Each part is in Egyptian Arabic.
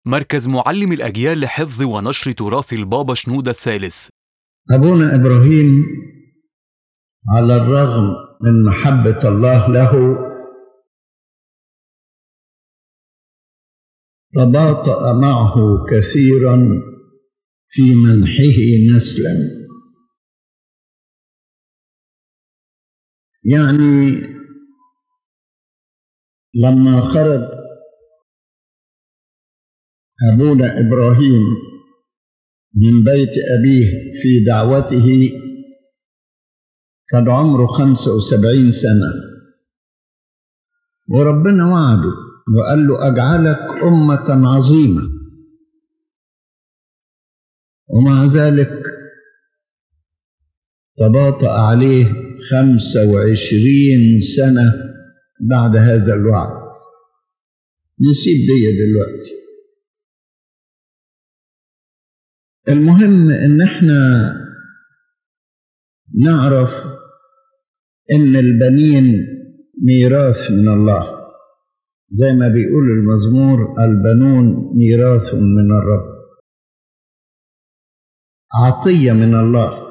مركز معلم الأجيال لحفظ ونشر تراث البابا شنودة الثالث أبونا إبراهيم على الرغم من محبة الله له تباطأ معه كثيرا في منحه نسلا يعني لما خرج أبونا إبراهيم من بيت أبيه في دعوته كان عمره خمسة وسبعين سنة وربنا وعده وقال له أجعلك أمة عظيمة ومع ذلك تباطأ عليه خمسة وعشرين سنة بعد هذا الوعد نسيب دي دلوقتي المهم ان احنا نعرف ان البنين ميراث من الله زي ما بيقول المزمور البنون ميراث من الرب عطيه من الله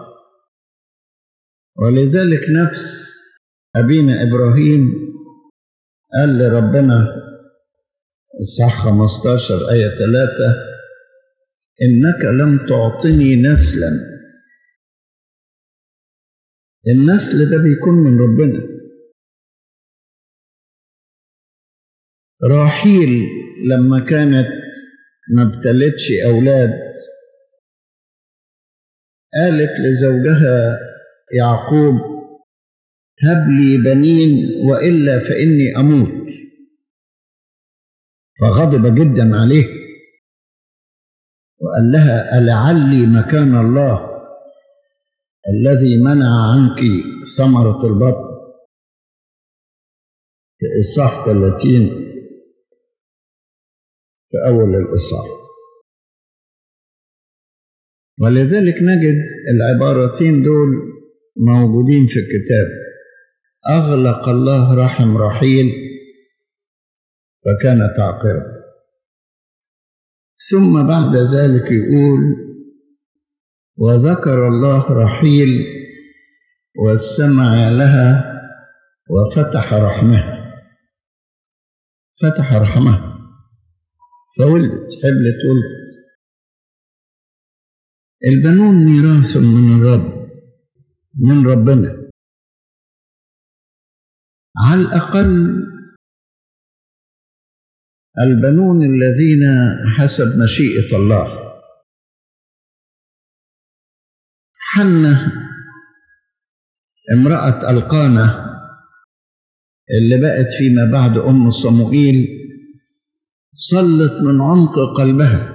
ولذلك نفس ابينا ابراهيم قال لربنا الصح 15 ايه 3 انك لم تعطني نسلا النسل ده بيكون من ربنا راحيل لما كانت ما ابتلتش اولاد قالت لزوجها يعقوب هب لي بنين والا فاني اموت فغضب جدا عليه وقال لها ألعلي مكان الله الذي منع عنك ثمرة البطن في إصحاح 30 في أول الإصحاح ولذلك نجد العبارتين دول موجودين في الكتاب أغلق الله رحم رحيل فكانت عاقرة ثم بعد ذلك يقول وذكر الله رحيل واستمع لها وفتح رحمها فتح رحمها فولدت حبلت ولدت البنون ميراث من الرب من ربنا على الأقل البنون الذين حسب مشيئة الله حنة امرأة القانة اللي بقت فيما بعد أم صموئيل صلت من عمق قلبها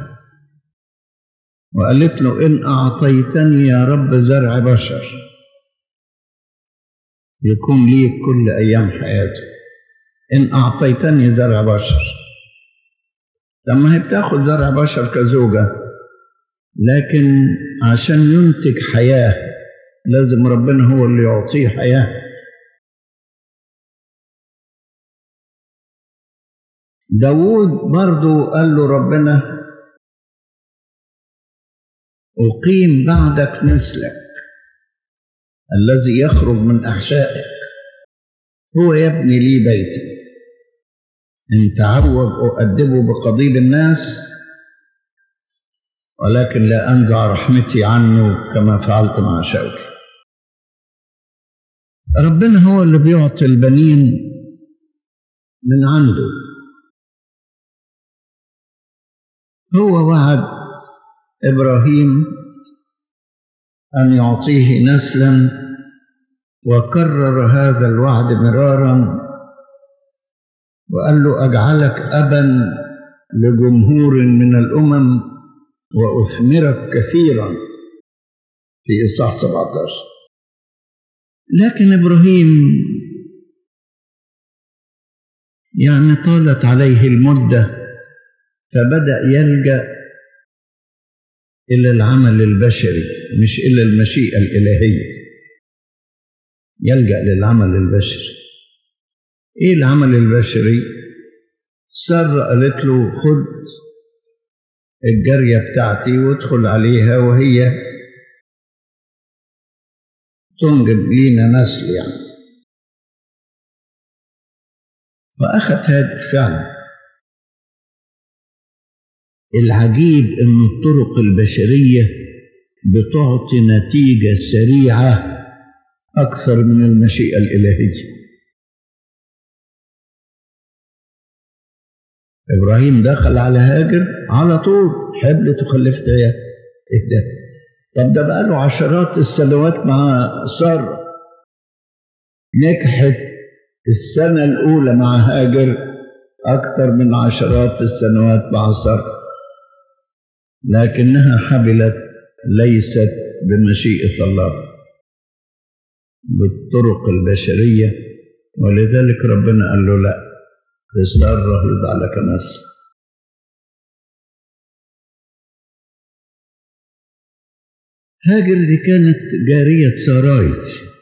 وقالت له إن أعطيتني يا رب زرع بشر يكون لي كل أيام حياته إن أعطيتني زرع بشر لما هي بتاخد زرع بشر كزوجة لكن عشان ينتج حياة لازم ربنا هو اللي يعطيه حياة داود برضو قال له ربنا أقيم بعدك مثلك الذي يخرج من أحشائك هو يبني لي بيتي إن تعوج أؤدبه بقضيب الناس ولكن لا أنزع رحمتي عنه كما فعلت مع شاول ربنا هو اللي بيعطي البنين من عنده هو وعد إبراهيم أن يعطيه نسلا وكرر هذا الوعد مرارا وقال له أجعلك أبا لجمهور من الأمم وأثمرك كثيرا في إصحاح 17 لكن إبراهيم يعني طالت عليه المدة فبدأ يلجأ إلى العمل البشري مش إلى المشيئة الإلهية يلجأ للعمل البشري إيه العمل البشري؟ سارة قالت له خد الجارية بتاعتي وادخل عليها وهي تنجب لينا نسل يعني فأخذ هاجر فعلا العجيب أن الطرق البشرية بتعطي نتيجة سريعة أكثر من المشيئة الإلهية إبراهيم دخل على هاجر على طول حبلت وخلفت عيال إيه ده؟ طب ده بقى له عشرات السنوات مع سارة نجحت السنة الأولى مع هاجر أكثر من عشرات السنوات مع سارة لكنها حبلت ليست بمشيئة الله بالطرق البشرية ولذلك ربنا قال له لا لسارة يضع لك نسل هاجر دي كانت جارية ساراي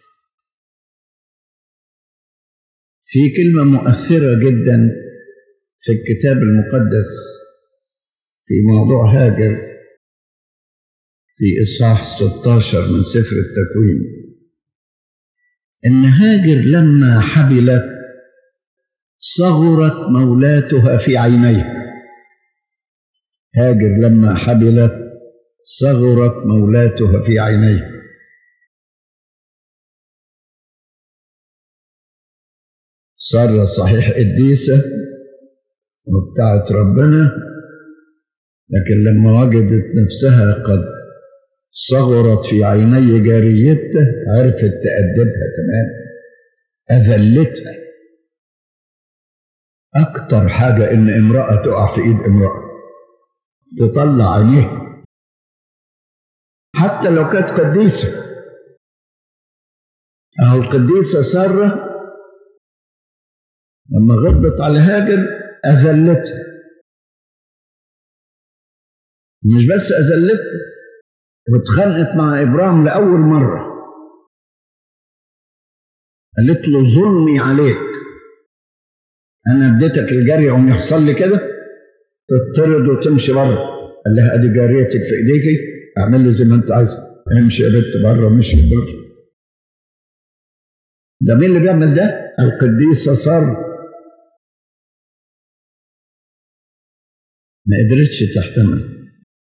في كلمة مؤثرة جدا في الكتاب المقدس في موضوع هاجر في إصحاح 16 من سفر التكوين إن هاجر لما حبلت صغرت مولاتها في عينيها هاجر لما حبلت صغرت مولاتها في عينيها سارة صحيح قديسة وبتاعت ربنا لكن لما وجدت نفسها قد صغرت في عيني جاريته عرفت تأدبها تمام أذلتها أكتر حاجة إن امرأة تقع في إيد امرأة تطلع عينيها حتى لو كانت قديسة أهو القديسة سارة لما غضبت على هاجر أذلتها مش بس أذلتها واتخانقت مع إبرام لأول مرة قالت له ظلمي عليك أنا اديتك الجري وم يحصل لي كده تطرد وتمشي بره قال لها أدي جاريتك في إيديكي اعمل لي زي ما أنت عايز امشي يا بنت بره مشي بره ده مين اللي بيعمل ده؟ القديسة سارة ما قدرتش تحتمل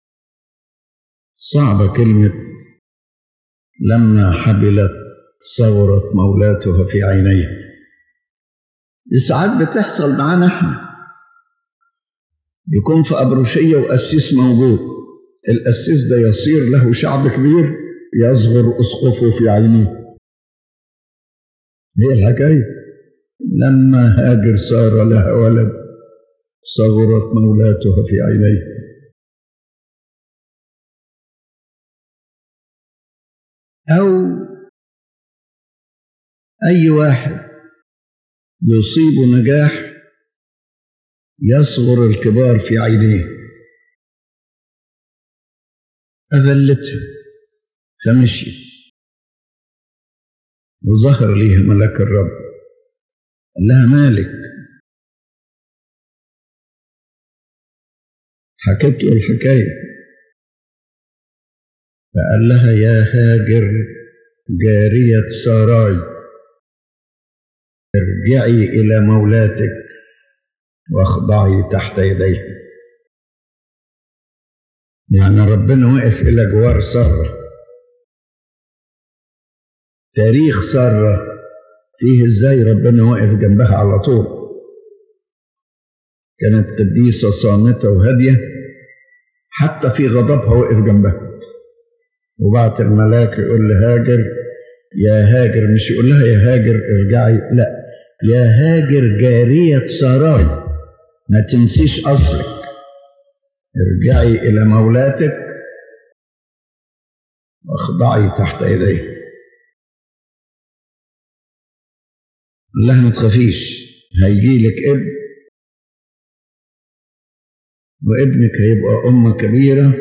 صعبة كلمة لما حبلت صغرت مولاتها في عينيها دي ساعات بتحصل معانا احنا يكون في أبروشية وقسيس موجود القسيس ده يصير له شعب كبير يصغر أسقفه في عينيه هي الحكاية لما هاجر صار لها ولد صغرت مولاتها في عينيه أو أي واحد يصيب نجاح يصغر الكبار في عينيه أذلتها فمشيت وظهر ليها ملك الرب قال لها مالك حكيت له الحكاية فقال لها يا هاجر جارية ساراي ارجعي إلى مولاتك واخضعي تحت يديه يعني ربنا وقف إلى جوار سارة تاريخ سارة فيه ازاي ربنا واقف جنبها على طول كانت قديسة صامتة وهادية حتى في غضبها وقف جنبها وبعت الملاك يقول لهاجر يا هاجر مش يقول لها يا هاجر ارجعي لا يا هاجر جارية ساراي ما تنسيش أصلك ارجعي إلى مولاتك واخضعي تحت يديه الله ما تخافيش هيجي لك ابن وابنك هيبقى أمة كبيرة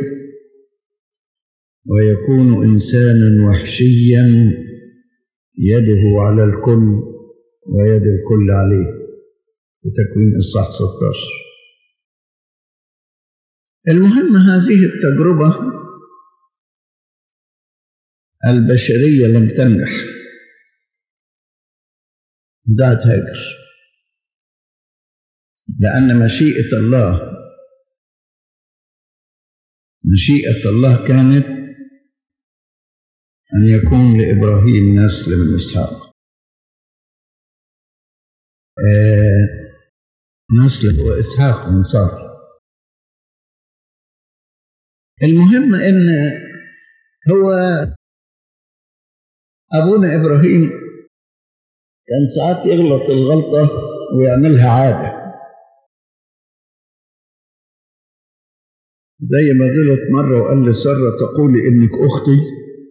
ويكون إنسانا وحشيا يده على الكل ويد الكل عليه في تكوين الصح 16 المهم هذه التجربة البشرية لم تنجح ضاعت هاجر لأن مشيئة الله مشيئة الله كانت أن يكون لإبراهيم نسل من إسحاق آه نسل هو إسحاق من سارة المهم إن هو أبونا إبراهيم كان ساعات يغلط الغلطة ويعملها عادة زي ما غلط مرة وقال لسارة تقولي إنك أختي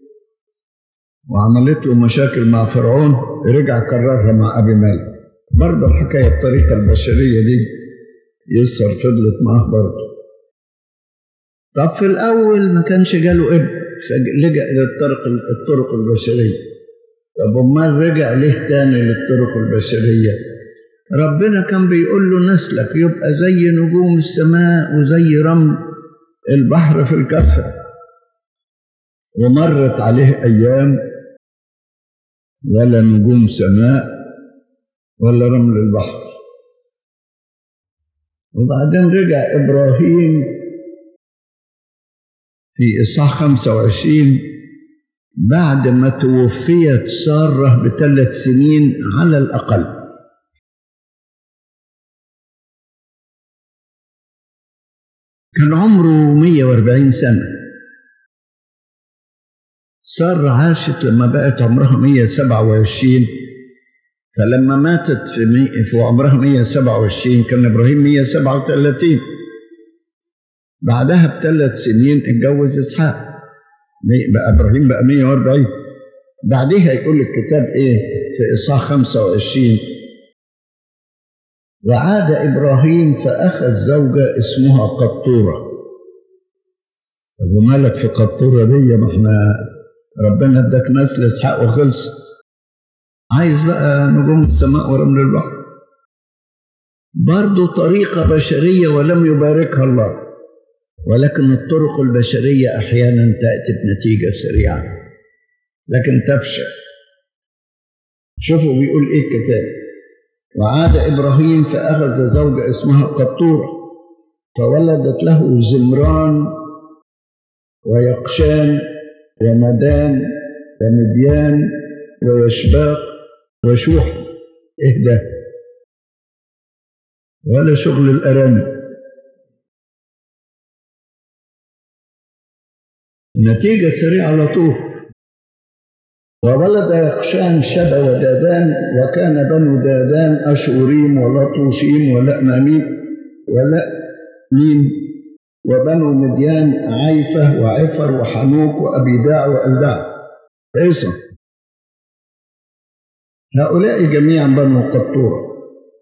وعملت له مشاكل مع فرعون رجع كررها مع أبي مالك برضه الحكاية الطريقة البشرية دي يسر فضلت معاه برضه طب في الأول ما كانش جاله ابن فلجأ إلى الطرق الطرق البشرية طب أمال رجع ليه تاني للطرق البشرية ربنا كان بيقول له نسلك يبقى زي نجوم السماء وزي رمل البحر في الكسرة ومرت عليه أيام ولا نجوم سماء ولا رمل البحر وبعدين رجع إبراهيم في إصحاح 25 بعد ما توفيت سارة بثلاث سنين على الأقل كان عمره 140 سنة سارة عاشت لما بقت عمرها 127 فلما ماتت في, مي... في عمرها 127 كان إبراهيم 137 بعدها بثلاث سنين اتجوز إسحاق بقى إبراهيم بقى 140 بعدها يقول الكتاب إيه في إصحاح 25 وعاد إبراهيم فأخذ زوجة اسمها قطورة طب ومالك في قطورة دي ما احنا ربنا اداك نسل إسحاق وخلصت عايز بقى نجوم السماء ورمل البحر برضه طريقة بشرية ولم يباركها الله ولكن الطرق البشرية أحيانا تأتي بنتيجة سريعة لكن تفشل شوفوا بيقول إيه الكتاب وعاد إبراهيم فأخذ زوجة اسمها قطورة فولدت له زمران ويقشان ومدان ومديان ويشباق وشوح إيه ده ولا شغل الأرانب نتيجة سريعة على طول وولد يقشان شبا ودادان وكان بنو دادان أشوريم ولطوشيم ولأماميم ولأميم وبنو مديان عيفة وعفر وحنوك وأبيداع وألداع عيسى هؤلاء جميعا بنو قطورة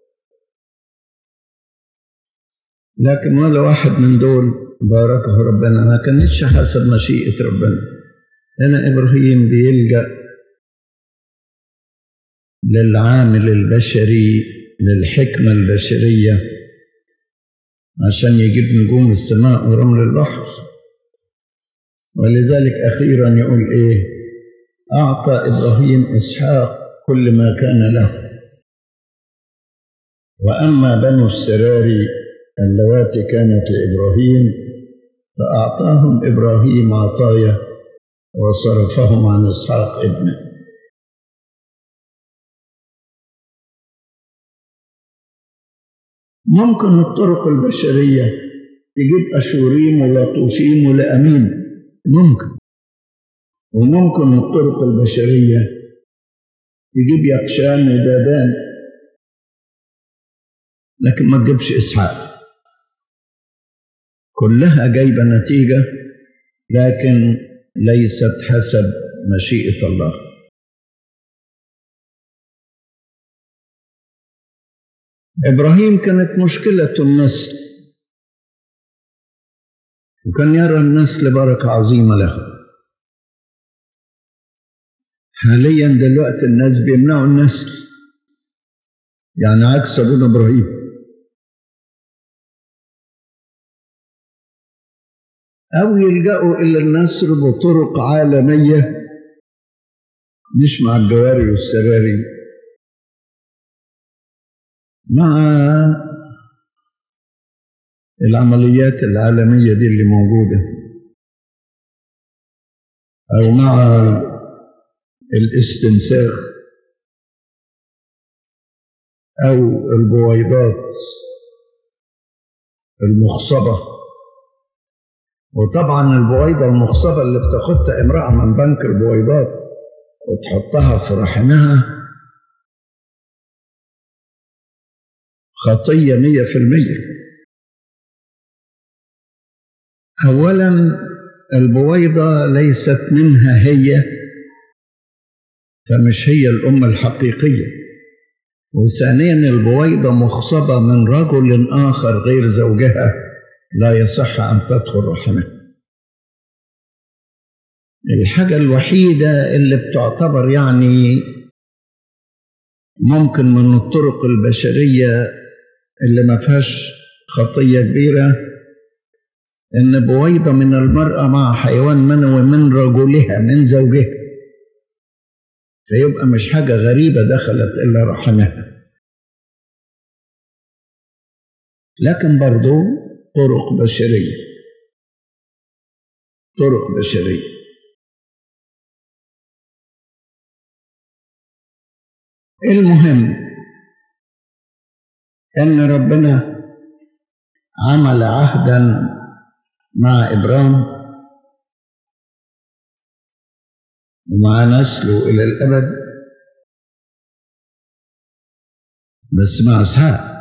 لكن ولا واحد من دول باركه ربنا ما كانتش حسب مشيئة ربنا هنا إبراهيم بيلجأ للعامل البشري للحكمة البشرية عشان يجيب نجوم السماء ورمل البحر ولذلك أخيرا يقول إيه أعطى إبراهيم إسحاق كل ما كان له وأما بنو السراري اللواتي كانت لإبراهيم فأعطاهم إبراهيم عطايا وصرفهم عن إسحاق ابنه ممكن الطرق البشرية تجيب أشوريم ولطوشيم ولأمين ممكن وممكن الطرق البشرية تجيب يقشان ودادان لكن ما تجيبش إسحاق كلها جايبة نتيجة لكن ليست حسب مشيئة الله إبراهيم كانت مشكلة النسل وكان يرى النسل بركة عظيمة له حاليا دلوقتي الناس بيمنعوا النسل يعني عكس ابونا ابراهيم أو يلجأوا إلى النصر بطرق عالمية مش مع الجواري والسراري مع العمليات العالمية دي اللي موجودة أو مع الاستنساخ أو البويضات المخصبة وطبعا البويضة المخصبة اللي بتاخدها امرأة من بنك البويضات وتحطها في رحمها خطية مية في المية أولا البويضة ليست منها هي فمش هي الأم الحقيقية وثانيا البويضة مخصبة من رجل آخر غير زوجها لا يصح أن تدخل رحمها الحاجة الوحيدة اللي بتعتبر يعني ممكن من الطرق البشرية اللي ما فيهاش خطية كبيرة إن بويضة من المرأة مع حيوان منوي من رجلها من زوجها فيبقى مش حاجة غريبة دخلت إلا رحمها لكن برضو طرق بشرية طرق بشرية المهم أن ربنا عمل عهدا مع إبرام ومع نسله إلى الأبد بس مع إسحاق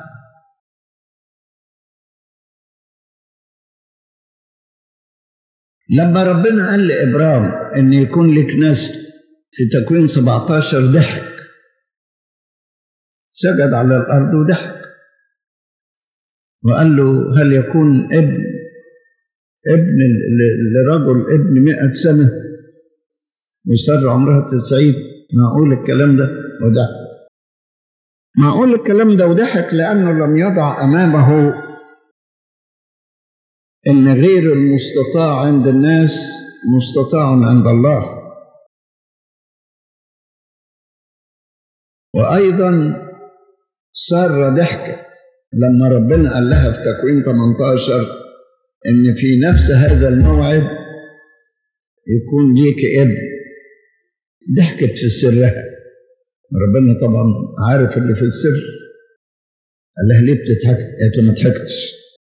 لما ربنا قال لإبرام إن يكون لك نسل في تكوين 17 ضحك سجد على الأرض وضحك وقال له هل يكون ابن ابن لرجل ابن مئة سنة وسر عمرها تسعين معقول الكلام ده وضحك معقول الكلام ده وضحك لأنه لم يضع أمامه إن غير المستطاع عند الناس مستطاع عند الله وأيضا سارة ضحكت لما ربنا قال لها في تكوين 18 إن في نفس هذا الموعد يكون ليك ابن ضحكت في سرها ربنا طبعا عارف اللي في السر قال لها ليه بتضحك؟ قالت له ما ضحكتش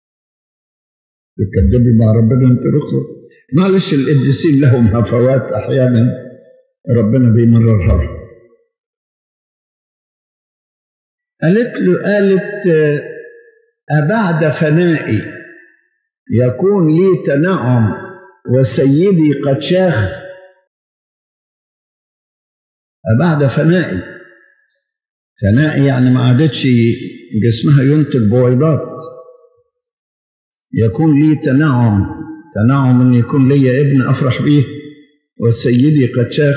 تكذبي مع ربنا انت رخرة معلش القديسين لهم هفوات احيانا ربنا بيمررها لهم قالت له قالت أبعد فنائي يكون لي تنعم وسيدي قد شاخ أبعد فنائي فنائي يعني ما عادتش جسمها ينتج بويضات يكون لي تنعم تنعم ان يكون لي ابن افرح به والسيدي قد شاخ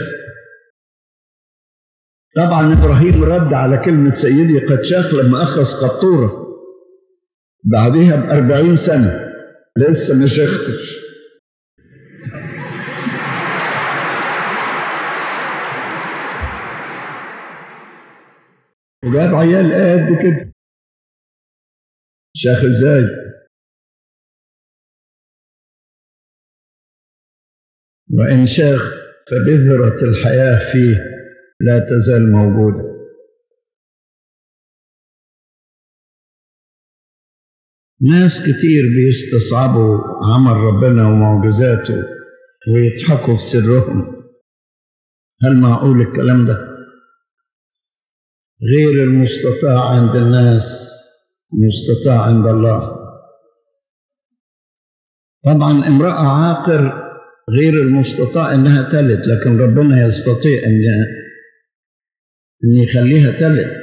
طبعا ابراهيم رد على كلمه سيدي قد شاخ لما اخذ قطوره بعدها بأربعين سنه لسه ما شختش وجاب عيال قد كده شاخ ازاي وإن شاخ فبذرة الحياة فيه لا تزال موجودة ناس كتير بيستصعبوا عمل ربنا ومعجزاته ويضحكوا في سرهم هل معقول الكلام ده؟ غير المستطاع عند الناس مستطاع عند الله طبعا امرأة عاقر غير المستطاع انها تلد لكن ربنا يستطيع ان ان يخليها تلد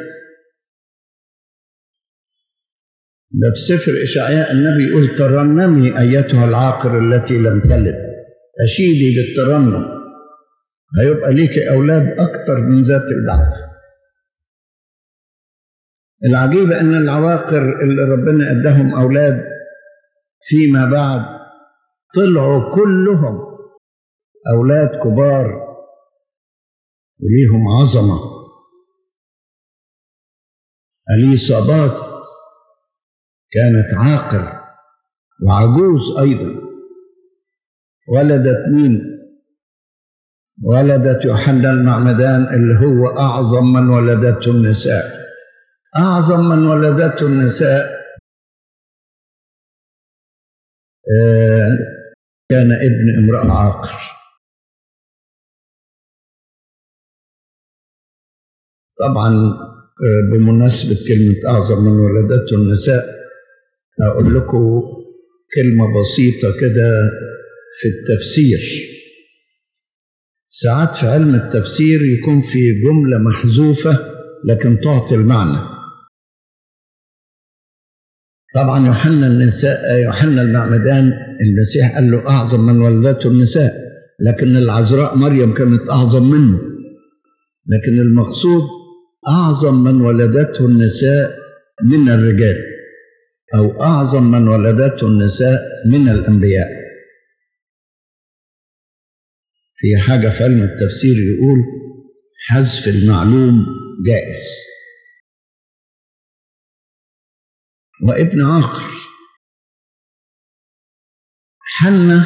ده في سفر اشعياء النبي يقول ترنمي ايتها العاقر التي لم تلد اشيدي بالترنم هيبقى ليك اولاد اكتر من ذات البعث العجيب ان العواقر اللي ربنا اداهم اولاد فيما بعد طلعوا كلهم أولاد كبار وليهم عظمة أليصابات كانت عاقر وعجوز أيضا ولدت مين؟ ولدت يوحنا المعمدان اللي هو أعظم من ولدته النساء أعظم من ولدته النساء آه كان ابن امرأة عاقر طبعا آه بمناسبة كلمة أعظم من ولدته النساء أقول لكم كلمة بسيطة كده في التفسير ساعات في علم التفسير يكون في جملة محذوفة لكن تعطي المعنى طبعا يوحنا النساء يوحنا المعمدان المسيح قال له اعظم من ولدته النساء لكن العذراء مريم كانت اعظم منه لكن المقصود اعظم من ولدته النساء من الرجال او اعظم من ولدته النساء من الانبياء في حاجه في علم التفسير يقول حذف المعلوم جائز وابن عاقر حنة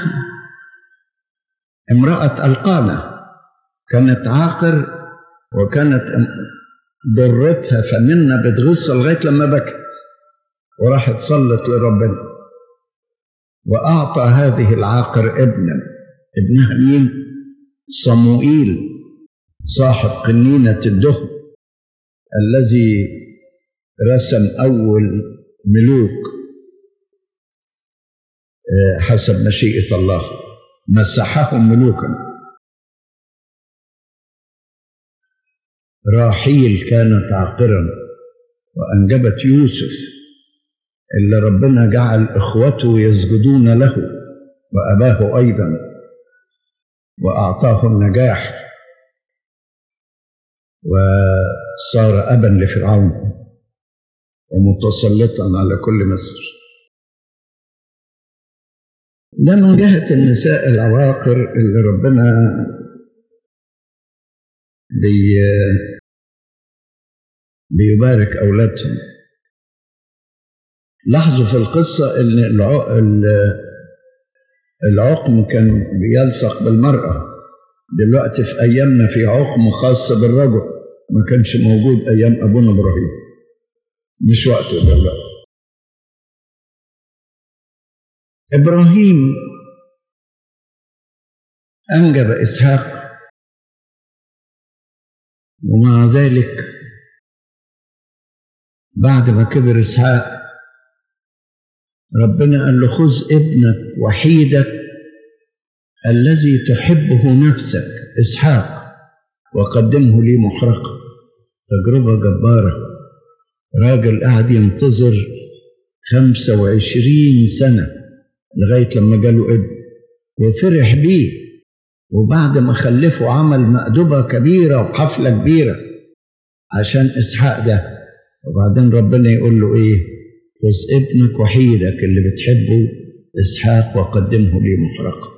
امرأة القانة كانت عاقر وكانت ضرتها فمنا بتغص لغاية لما بكت وراحت صلت لربنا وأعطى هذه العاقر ابنا ابنها مين؟ صموئيل صاحب قنينة الدهن الذي رسم أول ملوك حسب مشيئة الله مسحهم ملوكا راحيل كانت عاقرا وأنجبت يوسف اللي ربنا جعل إخوته يسجدون له وأباه أيضا وأعطاه النجاح وصار أبا لفرعون ومتسلطا على كل مصر ده من جهة النساء العواقر اللي ربنا بي بيبارك أولادهم لاحظوا في القصة إن العقم كان بيلصق بالمرأة دلوقتي في أيامنا في عقم خاص بالرجل ما كانش موجود أيام أبونا إبراهيم مش وقته دلوقتي إبراهيم أنجب إسحاق ومع ذلك بعد ما كبر إسحاق ربنا قال له خذ ابنك وحيدك الذي تحبه نفسك إسحاق وقدمه لي محرقة تجربة جبارة راجل قاعد ينتظر خمسة وعشرين سنة لغاية لما جاله ابن وفرح بيه وبعد ما خلفه عمل مأدبة كبيرة وحفلة كبيرة عشان إسحاق ده وبعدين ربنا يقول له إيه خذ ابنك وحيدك اللي بتحبه إسحاق وقدمه لي محرقة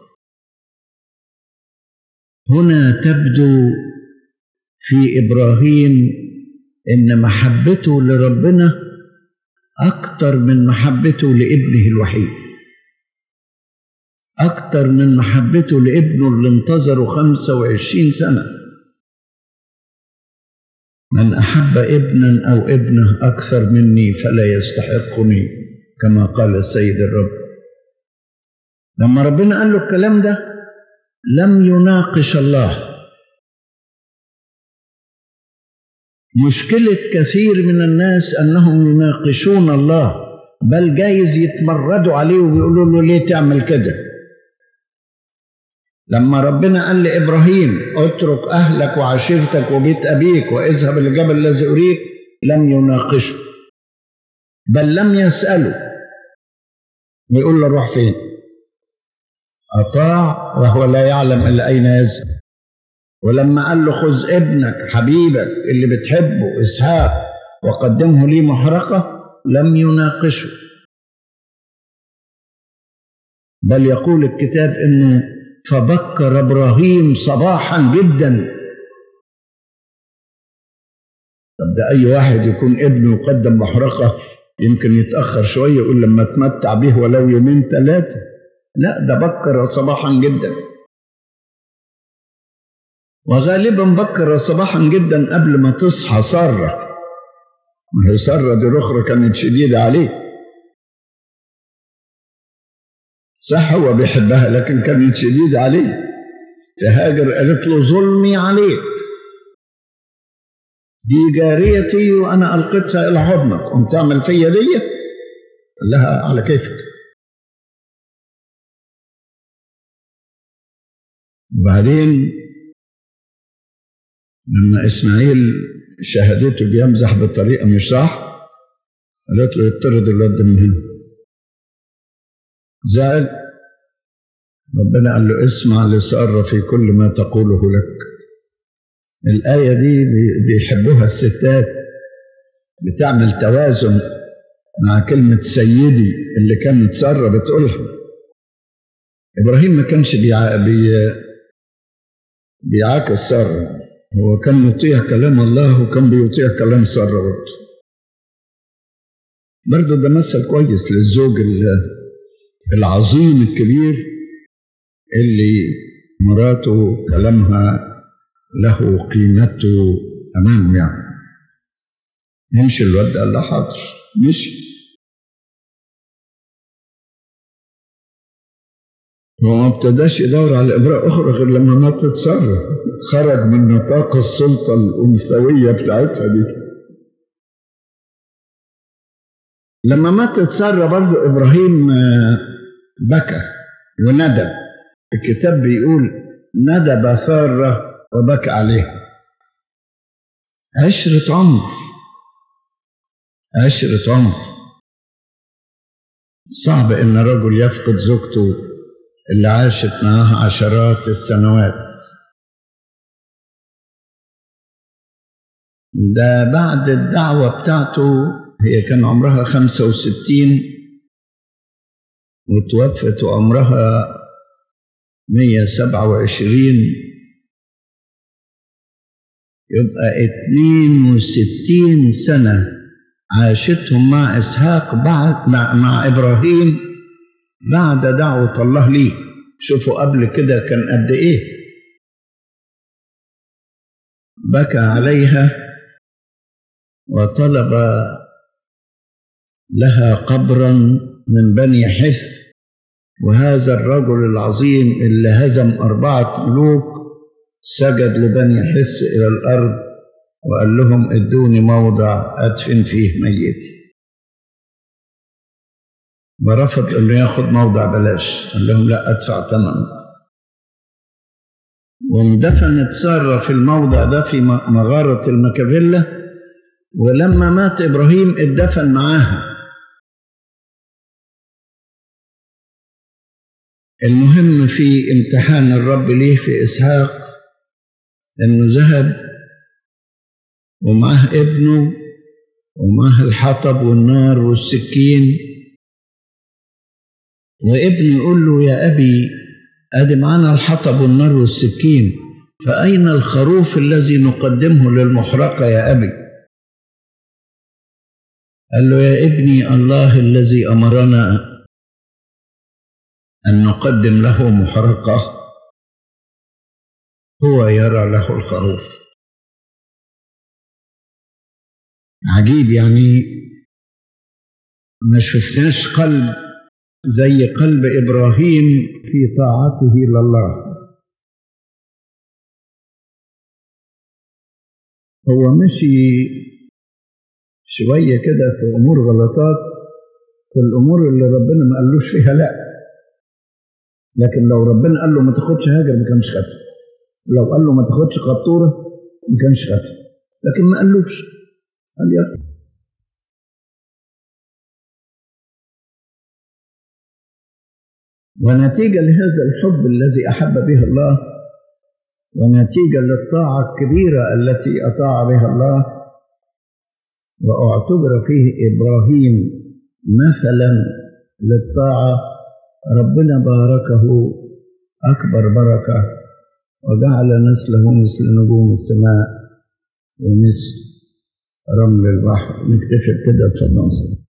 هنا تبدو في إبراهيم إن محبته لربنا أكتر من محبته لابنه الوحيد أكتر من محبته لابنه اللي انتظره خمسة وعشرين سنة من أحب ابنا أو ابنه أكثر مني فلا يستحقني كما قال السيد الرب لما ربنا قال له الكلام ده لم يناقش الله مشكلة كثير من الناس أنهم يناقشون الله بل جايز يتمردوا عليه ويقولوا له ليه تعمل كده لما ربنا قال لإبراهيم اترك أهلك وعشيرتك وبيت أبيك واذهب للجبل الذي أريك لم يناقشه بل لم يسأله يقول له روح فين أطاع وهو لا يعلم إلا أين يذهب ولما قال له خذ ابنك حبيبك اللي بتحبه إسحاق وقدمه لي محرقة لم يناقشه بل يقول الكتاب انه فبكر ابراهيم صباحا جدا طب ده اي واحد يكون ابنه يقدم محرقه يمكن يتاخر شويه يقول لما اتمتع به ولو يومين ثلاثه لا ده بكر صباحا جدا وغالبا بكر صباحا جدا قبل ما تصحى ساره ما هي ساره دي الاخرى كانت شديده عليه صح هو بيحبها لكن كانت شديدة عليه فهاجر قالت له ظلمي عليك دي جاريتي وأنا ألقيتها إلى حضنك قمت تعمل فيا دي قال لها على كيفك وبعدين لما إسماعيل شهدته بيمزح بطريقة مش صح قالت له يطرد الواد من هنا زعل ربنا قال له اسمع لسارة في كل ما تقوله لك الآية دي بيحبوها الستات بتعمل توازن مع كلمة سيدي اللي كانت سارة بتقولها إبراهيم ما كانش بيع... بي... بيعاكس سارة هو كان يطيع كلام الله وكان بيطيع كلام سارة برضه برضه ده مثل كويس للزوج اللي العظيم الكبير اللي مراته كلامها له قيمته امامه يعني يمشي الواد قال له حاضر مشي هو ما ابتداش يدور على ابراء اخرى غير لما ماتت ساره خرج من نطاق السلطه الانثويه بتاعتها دي لما ماتت ساره برضو ابراهيم بكى وندب الكتاب بيقول ندب ثاره وبكى عليها عشرة عمر عشرة عمر صعب ان رجل يفقد زوجته اللي عاشت معاه عشرات السنوات ده بعد الدعوة بتاعته هي كان عمرها خمسة وستين وتوفت وعمرها مية سبعة وعشرين يبقى اتنين وستين سنة عاشتهم مع إسحاق بعد مع, مع إبراهيم بعد دعوة الله ليه شوفوا قبل كده كان قد إيه بكى عليها وطلب لها قبرا من بني حث وهذا الرجل العظيم اللي هزم أربعة ملوك سجد لبني حث إلى الأرض وقال لهم ادوني موضع أدفن فيه ميتي ورفض انه ياخد موضع بلاش قال لهم لا ادفع ثمن واندفنت ساره في الموضع ده في مغاره المكافيلا ولما مات ابراهيم اتدفن معاها المهم في امتحان الرب ليه في اسحاق انه ذهب ومعه ابنه ومعه الحطب والنار والسكين وابنه يقول له يا أبي أدي معنا الحطب والنار والسكين فأين الخروف الذي نقدمه للمحرقة يا أبي قال له يا ابني الله الذي أمرنا أن نقدم له محرقة هو يرى له الخروف عجيب يعني ما شفناش قلب زي قلب ابراهيم في طاعته لله هو مشي شويه كده في امور غلطات في الامور اللي ربنا ما قالوش فيها لا لكن لو ربنا قال له ما تاخدش هاجر ما كانش خدها لو قال له ما تاخدش قطوره ما كانش خدها لكن ما قالوش قال يلا ونتيجة لهذا الحب الذي أحب به الله ونتيجة للطاعة الكبيرة التي أطاع بها الله واعتبر فيه إبراهيم مثلا للطاعة ربنا باركه أكبر بركة وجعل نسله مثل نجوم السماء ومثل رمل البحر نكتفي كده اتفضل